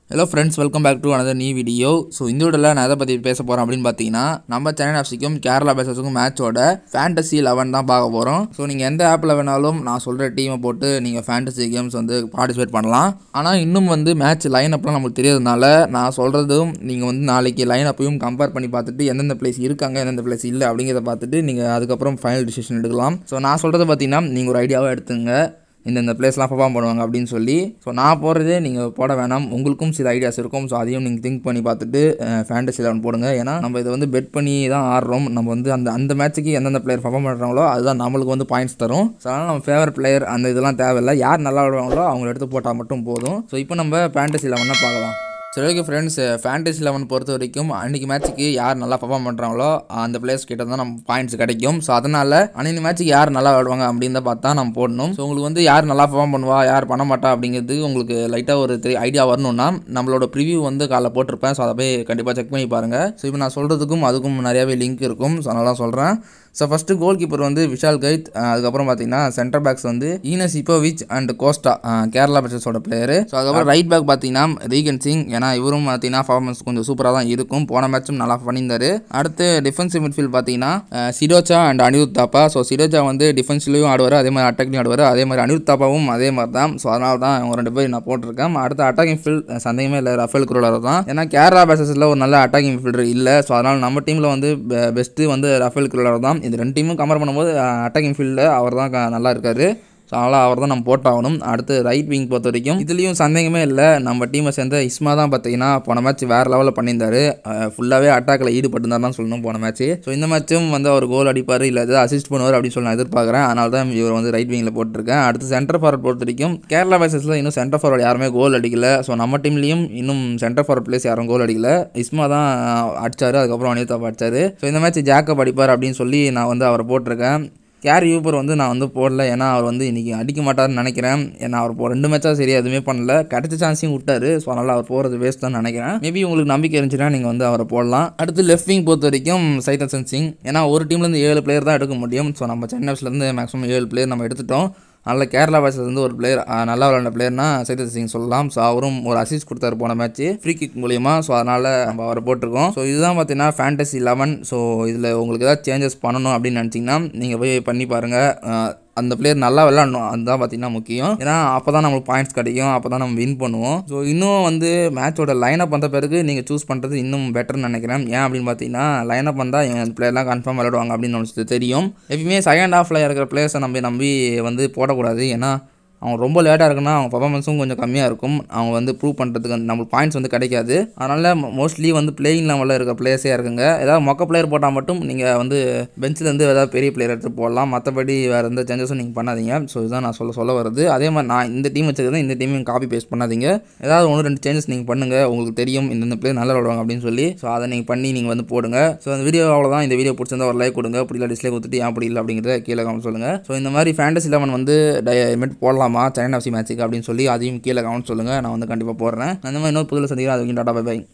hello friends welcome back to another new video so இந்த வீடியோவில் நான் எதை பற்றி பேச போகிறோம் அப்படின்னு பார்த்தீங்கன்னா நம்ம சென்னை எஃப்சிக்கும் கேரளா பேசஸுக்கும் மேட்சோட ஃபேண்டசி லெவன் தான் பார்க்க போகிறோம் ஸோ நீங்கள் எந்த ஆப்பில் வேணாலும் நான் சொல்கிற டீமை போட்டு நீங்கள் ஃபேண்டசி கேம்ஸ் வந்து பார்ட்டிசிபேட் பண்ணலாம் ஆனால் இன்னும் வந்து மேட்ச் லைன் அப்லாம் நமக்கு தெரியாதனால நான் சொல்கிறதும் நீங்கள் வந்து நாளைக்கு லைன் அப்பையும் கம்பேர் பண்ணி பார்த்துட்டு எந்தெந்த பிளேஸ் இருக்காங்க எந்தெந்த பிளேஸ் இல்லை அப்படிங்கிறத பார்த்துட்டு நீங்கள் அதுக்கப்புறம் ஃபைனல் டிசிஷன் எடுக்கலாம் ஸோ நான் சொல்கிறது பார்த்தீங்கன்னா நீங்கள் ஒரு ஐடியாவாக எடுத்துங்க இந்தந்த பிளேஸ்லாம் பர்ஃபார்ம் பண்ணுவாங்க அப்படின்னு சொல்லி ஸோ நான் போகிறதே நீங்கள் போட வேணாம் உங்களுக்கும் சில ஐடியாஸ் இருக்கும் ஸோ அதையும் நீங்கள் திங்க் பண்ணி பார்த்துட்டு ஃபேண்டசி லெவன் போடுங்க ஏன்னா நம்ம இதை வந்து பெட் பண்ணி தான் ஆடுறோம் நம்ம வந்து அந்த அந்த மேட்ச்சுக்கு எந்தெந்த பிளேயர் பர்ஃபார்ம் பண்ணுறாங்களோ அதுதான் நம்மளுக்கு வந்து பாயிண்ட்ஸ் தரும் ஸோ அதனால் நம்ம ஃபேவரட் பிளேயர் அந்த இதெல்லாம் தேவையில்லை யார் நல்லா விடுவாங்களோ அவங்கள எடுத்து போட்டால் மட்டும் போதும் ஸோ இப்போ நம்ம ஃபேண்டசி லெவனாக பார்க்கலாம் சரி ஓகே ஃப்ரெண்ட்ஸ் ஃபேண்டசி லெவன் பொறுத்த வரைக்கும் அன்றைக்கி மேட்ச்சுக்கு யார் நல்லா பர்ஃபார்ம் பண்ணுறாங்களோ அந்த பிளேயர்ஸ் கிட்ட தான் நம்ம பாயிண்ட்ஸ் கிடைக்கும் ஸோ அதனால் அன்றைக்கி மேட்ச்சுக்கு யார் நல்லா விளாடுவாங்க அப்படின்னு தான் பார்த்தா நம்ம போடணும் ஸோ உங்களுக்கு வந்து யார் நல்லா பர்ஃபார்ம் பண்ணுவா யார் பண்ண மாட்டா அப்படிங்கிறது உங்களுக்கு லைட்டாக ஒரு தெரி ஐடியா வரணும்னா நம்மளோட ப்ரிவ்யூ வந்து காலைல போட்டிருப்பேன் ஸோ அதை போய் கண்டிப்பாக செக் பண்ணி பாருங்கள் ஸோ இப்போ நான் சொல்கிறதுக்கும் அதுக்கும் நிறையாவே லிங்க் இருக்கும் ஸோ அதனால தான் சொல்கிறேன் ஸோ ஃபஸ்ட்டு கோல் கீப்பர் வந்து விஷால் கைத் அஹ் அதுக்கப்புறம் பார்த்தீங்கன்னா சென்டர் பேக்ஸ் வந்து ஈனஸ் இப்போவிச் அண்ட் கோஸ்டா அஹ் கேரளா பட்சஸோட பிளேயரு ஸோ அதுக்கப்புறம் ரைட் பேக் பார்த்தீங்கன்னா ரீகன் சிங் ஏன்னா இவரும் பார்த்தீங்கன்னா பர்ஃபார்மன்ஸ் கொஞ்சம் சூப்பராக தான் இருக்கும் போன மேட்சும் நல்லா பண்ணியிருந்தாரு அடுத்து டிஃபென்சிவ் மிட்ஃபீல்ட் பார்த்தீங்கன்னா அஹ் சிடோச்சா அண்ட் அனிருத் தாப்பா ஸோ சிடோச்சா வந்து டிஃபென்ஸ்லையும் ஆடுவார் அதே மாதிரி அட்டாக்லையும் ஆடுவார் அதே மாதிரி அனிருத் தாப்பாவும் அதே மாதிரி தான் ஸோ அதனால தான் அவங்க ரெண்டு பேரும் நான் போட்டிருக்கேன் அடுத்து அட்டாக்கிங் ஃபீல்ட் சந்தேகமே இல்லை ரஃபேல் குரோலர் தான் ஏன்னா கேரளா பேசஸில் ஒரு நல்ல அட்டாக்கிங் ஃபீல்டர் இல்லை ஸோ அதனால் நம்ம டீமில் வந்து பெஸ்ட்டு வந்து ரஃபேல் குரோலர் தான் இந்த ரெண்டு டீமும் கம்பேர் பண்ணும்போது அட்டாக்கிங் ஃபீல்டில் அவர் தான் க- நல்லா இருக்காரு ஸோ அதனால் அவர் தான் நம்ம போட்டாகணும் அடுத்து ரைட் விங் பொறுத்த வரைக்கும் இதுலேயும் சந்தேகமே இல்லை நம்ம டீமை சேர்ந்த இஸ்மா தான் பார்த்தீங்கன்னா போன மேட்ச் வேறு லெவலில் பண்ணியிருந்தாரு ஃபுல்லாகவே அட்டாக்கில் ஈடுபட்டிருந்தார் தான் சொல்லணும் போன மேட்ச் ஸோ இந்த மேட்சும் வந்து அவர் கோல் அடிப்பார் இல்லை ஏதாவது அசிஸ்ட் பண்ணுவார் அப்படின்னு சொல்லி நான் எதிர்பார்க்குறேன் அதனால தான் இவர் வந்து ரைட் விங்கில் போட்டிருக்கேன் அடுத்து சென்டர் ஃபார்வர்ட் பொறுத்த வரைக்கும் கேரளா பேசஸில் இன்னும் சென்டர் ஃபார்வர்ட் யாருமே கோல் அடிக்கல ஸோ நம்ம டீம்லேயும் இன்னும் சென்டர் ஃபார்வர்ட் பிளேஸ் யாரும் கோல் அடிக்கல இஸ்மா தான் அடிச்சார் அதுக்கப்புறம் அனிதாப் அடிச்சார் ஸோ இந்த மேட்ச் ஜாக்கப் அடிப்பார் அப்படின்னு சொல்லி நான் வந்து அவரை போட்டிருக்கேன் கேர் யூப்பர் வந்து நான் வந்து போடல ஏன்னா அவர் வந்து இன்றைக்கி அடிக்க மாட்டார்னு நினைக்கிறேன் ஏன்னா அவர் போ ரெண்டு மேட்சாக சரியாக எதுவுமே பண்ணல கிடைச்ச சான்ஸையும் விட்டாரு ஸோ அதனால் அவர் போகிறது வேஸ்ட் தான் நினைக்கிறேன் மேபி உங்களுக்கு நம்பிக்கை இருந்துச்சுன்னா நீங்கள் வந்து அவரை போடலாம் அடுத்து லெஃப்ட் விங் பொறுத்த வரைக்கும் சைதன் சிங் ஏன்னா ஒரு டீம்லேருந்து ஏழு பிளேயர் தான் எடுக்க முடியும் ஸோ நம்ம சென்னை எஃப்ஸ்லேருந்து மேக்ஸிமம் ஏழு பிளேயர் நம்ம எடுத்துட்டோம் அதில் கேரளா பாய்ஸில் இருந்து ஒரு பிளேயர் நல்லா விளையாண்ட பிளேயர்னா சைதத் சிங் சொல்லலாம் ஸோ அவரும் ஒரு அசிஸ்ட் கொடுத்தாரு போன மேட்ச் ஃப்ரீ கிக் மூலியமா ஸோ அதனால் நம்ம அவரை போட்டிருக்கோம் ஸோ இதுதான் பார்த்தீங்கன்னா ஃபேண்டசி லெவன் ஸோ இதில் உங்களுக்கு ஏதாவது சேஞ்சஸ் பண்ணணும் அப்படின்னு நினச்சிங்கன்னா நீங்கள் போய் பண்ணி பாருங்கள் அந்த பிளேயர் நல்லா விளாடணும் அதுதான் பார்த்தீங்கன்னா முக்கியம் ஏன்னா அப்போ தான் நம்மளுக்கு பாயிண்ட்ஸ் கிடைக்கும் அப்போ தான் நம்ம வின் பண்ணுவோம் ஸோ இன்னும் வந்து மேட்சோட லைனப் வந்த பிறகு நீங்கள் சூஸ் பண்ணுறது இன்னும் பெட்டர்னு நினைக்கிறேன் ஏன் அப்படின்னு பார்த்தீங்கன்னா லைனப் வந்தால் எங்கள் பிளேயர்லாம் கன்ஃபார்ம் விளையாடுவாங்க அப்படின்னு நமக்கு தெரியும் எப்பயுமே செகண்ட் ஹாஃபில் இருக்கிற பிளேயர்ஸை நம்ம நம்பி வந்து போடக்கூடாது ஏன்னா அவங்க ரொம்ப லேட்டாக இருக்குன்னா அவங்க பர்ஃபார்மன்ஸும் கொஞ்சம் கம்மியாக இருக்கும் அவங்க வந்து ப்ரூவ் பண்ணுறதுக்கு வந்து நம்மளுக்கு பாயிண்ட்ஸ் வந்து கிடைக்காது அதனால் மோஸ்ட்லி வந்து பிளேயிங் லெவலில் இருக்க பிளேயர்ஸே இருக்குங்க ஏதாவது மொக்க பிளேயர் போட்டால் மட்டும் நீங்கள் வந்து பெஞ்சில் இருந்து ஏதாவது பெரிய பிளேயர் எடுத்து போடலாம் மற்றபடி வேறு எந்த சேஞ்சஸும் நீங்கள் பண்ணாதீங்க ஸோ இதுதான் நான் சொல்ல சொல்ல வருது அதே மாதிரி நான் இந்த டீம் வச்சுருக்கேன் இந்த டீமையும் காப்பி பேஸ்ட் பண்ணாதீங்க ஏதாவது ஒன்று ரெண்டு சேஞ்சஸ் நீங்கள் பண்ணுங்கள் உங்களுக்கு தெரியும் இந்தந்த பிளேயர் நல்லா விளாடுவாங்க அப்படின்னு சொல்லி ஸோ அதை நீங்கள் பண்ணி நீங்கள் வந்து போடுங்க ஸோ அந்த வீடியோ அவ்வளோதான் இந்த வீடியோ பிடிச்சிருந்தா ஒரு லைக் கொடுங்க பிடிக்கல டிஸ்லைக் கொடுத்துட்டு ஏன் பிடிக்கல அப்படிங்கிறத கீழே கமெண்ட் சொல்லுங்கள் ஸோ இந்த மாதிரி ஃபேண்டசி லெவன் வந்து டயமெண்ட் போடலாமா சென்னை எஃப்சி மேட்ச்சுக்கு அப்படின்னு சொல்லி அதையும் கீழே கமெண்ட் சொல்லுங்கள் நான் வந்து கண்டிப்பாக போடுறேன் அந்த மாதிரி இன்னொரு புதில் சந்திக்கிறேன் அது வரைக்கும் டாடா பை பை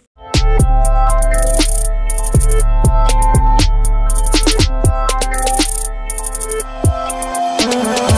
Thank